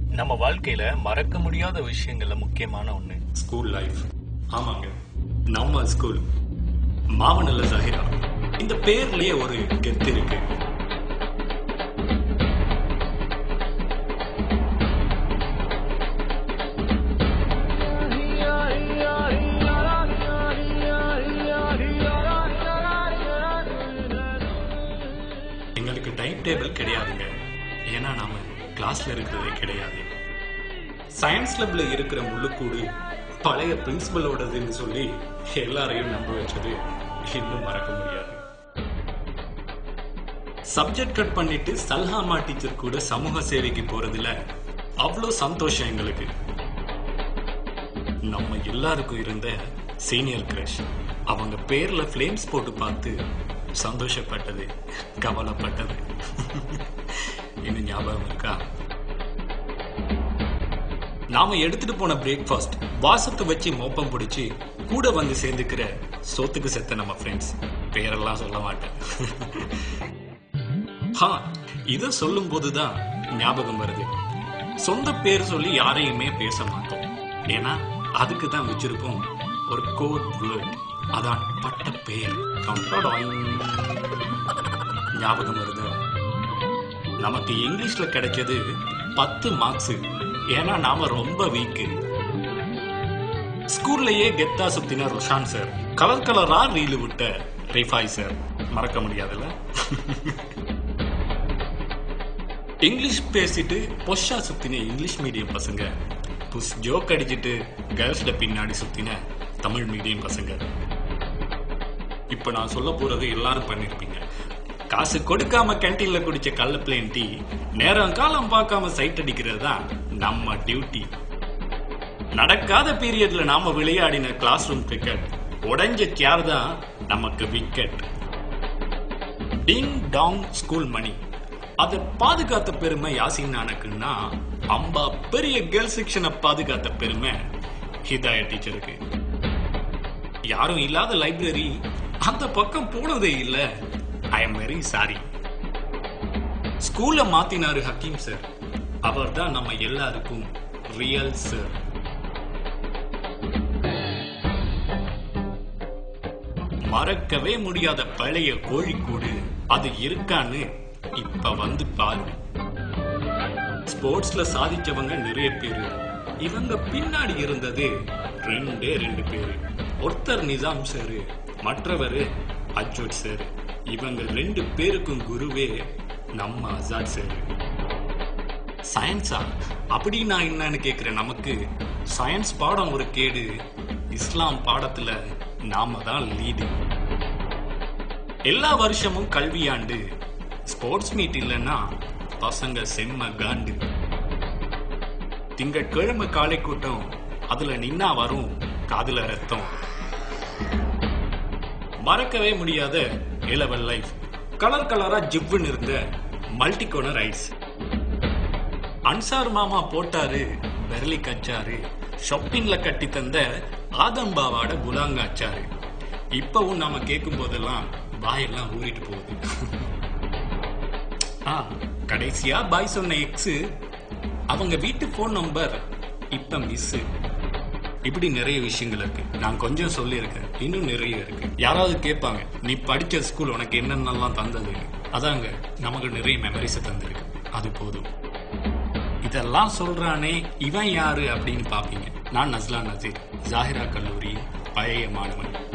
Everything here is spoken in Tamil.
நம்ம வாழ்க்கையில மறக்க முடியாத விஷயங்கள்ல முக்கியமான ஒண்ணு ஸ்கூல் லைஃப் ஆமாங்க நம்ம ஸ்கூல் மாவனல்ல ஜாகிரா இந்த பேர்லயே ஒரு கெத்து இருக்கு எங்களுக்கு டைம் டேபிள் கிடையாதுங்க ஏன்னா நாம கிளாஸ்ல இருக்கிறதே கிடையாது சயின்ஸ் லேப்ல இருக்கிற முள்ளுக்கூடு பழைய பிரின்சிபலோடதுன்னு சொல்லி எல்லாரையும் நம்ப வச்சது இன்னும் மறக்க முடியாது சப்ஜெக்ட் கட் பண்ணிட்டு சல்ஹாமா டீச்சர் கூட சமூக சேவைக்கு போறதுல அவ்வளோ சந்தோஷம் எங்களுக்கு நம்ம எல்லாருக்கும் இருந்த சீனியர் கிரஷ் அவங்க பேர்ல ஃப்ளேம்ஸ் போட்டு பார்த்து சந்தோஷப்பட்டது கவலைப்பட்டது இன்னும் ஞாபகம் இருக்கா நாம எடுத்துட்டு போன பிரேக்ஃபாஸ்ட் வாசத்தை வச்சு மோப்பம் பிடிச்சி கூட வந்து சேர்ந்துக்கிற சோத்துக்கு செத்த நம்ம ஃப்ரெண்ட்ஸ் பேரெல்லாம் சொல்ல மாட்டேன் ஹா இத சொல்லும் போதுதான் ஞாபகம் வருது சொந்த பேர் சொல்லி யாரையுமே பேச மாட்டோம் ஏன்னா அதுக்கு தான் வச்சிருப்போம் ஒரு கோட் வேர்ட் அதான் பட்ட பெயர் ஞாபகம் வருது நமக்கு இங்கிலீஷ்ல கிடைச்சது பத்து மார்க்ஸ் ஏன்னா நாம ரொம்ப வீக்கு ஸ்கூல்லயே கெத்தா சுத்தின ருஷான் சார் கலர் கலரா ரீல் விட்ட ரிஃபாய் சார் மறக்க முடியாதுல்ல இங்கிலீஷ் பேசிட்டு பொஷா சுத்தின இங்கிலீஷ் மீடியம் பசங்க புஷ் ஜோக் அடிச்சிட்டு கேர்ள்ஸ்ட பின்னாடி சுத்தின தமிழ் மீடியம் பசங்க இப்ப நான் சொல்ல போறது எல்லாரும் பண்ணிருப்பீங்க காசு கொடுக்காம கேன்டீன்ல குடிச்ச கள்ள பிளேன் டீ நேரம் காலம் பார்க்காம சைட் அடிக்கிறது தான் நம்ம டியூட்டி நடக்காத பீரியட்ல நாம விளையாடின கிளாஸ் ரூம் கிரிக்கெட் உடைஞ்ச சேர் தான் நமக்கு விக்கெட் டிங் டாங் ஸ்கூல் மணி அதை பாதுகாத்த பெருமை யாசின் நானக்குன்னா அம்பா பெரிய கேர்ள் செக்ஷனை பாதுகாத்த பெருமை ஹிதாய டீச்சருக்கு யாரும் இல்லாத லைப்ரரி அந்த பக்கம் போனதே இல்ல ஐ எம் வெரி சாரி ஸ்கூல்ல மாத்தினாரு ஹக்கீம் சார் அவர் தான் நம்ம எல்லாருக்கும் ரியல் சார் மறக்கவே முடியாத பழைய கோழிக்கூடு அது இருக்கான்னு இப்ப வந்து பாரு ஸ்போர்ட்ஸ்ல சாதிச்சவங்க நிறைய பேரு இவங்க பின்னாடி இருந்தது ரெண்டே ரெண்டு பேரு ஒருத்தர் நிசாம் சார் மற்றவர் அஜோட் சார் இவங்க ரெண்டு பேருக்கும் குருவே நம்ம ஆசாத் சார் சயின்ஸா அப்படின்னா என்னன்னு கேக்குற நமக்கு சயின்ஸ் பாடம் ஒரு கேடு இஸ்லாம் பாடத்துல நாம தான் லீடு எல்லா வருஷமும் கல்வியாண்டு ஸ்போர்ட்ஸ் மீட் இல்லைன்னா பசங்க செம்ம காண்டு திங்கட்கிழமை காலை கூட்டம் அதுல நின்னா வரும் காதுல ரத்தம் மறக்கவே முடியாத இலவல் லைஃப் கலர் கலரா ஜிவ்வுன்னு இருந்த மல்டி கோனர் ஐஸ் அன்சார் மாமா போட்டாரு பெரலி கச்சாரு ஷாப்பிங்ல கட்டி தந்த ஆதம்பாவாட குலாங்காச்சாரு இப்பவும் நாம கேட்கும் போதெல்லாம் பாயெல்லாம் ஊறிட்டு போகுது ஆ கடைசியா பாய் சொன்ன எக்ஸ் அவங்க வீட்டு ஃபோன் நம்பர் இப்ப மிஸ் இப்படி நிறைய விஷயங்கள் இருக்கு நான் கொஞ்சம் சொல்லியிருக்கேன் இன்னும் நிறைய இருக்கு யாராவது கேட்பாங்க நீ படிச்ச ஸ்கூல் உனக்கு என்னென்னலாம் தந்தது அதாங்க நமக்கு நிறைய மெமரிஸ் தந்திருக்கு அது போதும் இதெல்லாம் சொல்றானே இவன் யாரு அப்படின்னு பாப்பீங்க நான் நஸ்லா நசீர் ஜாகிரா கல்லூரி பழைய மாணவன்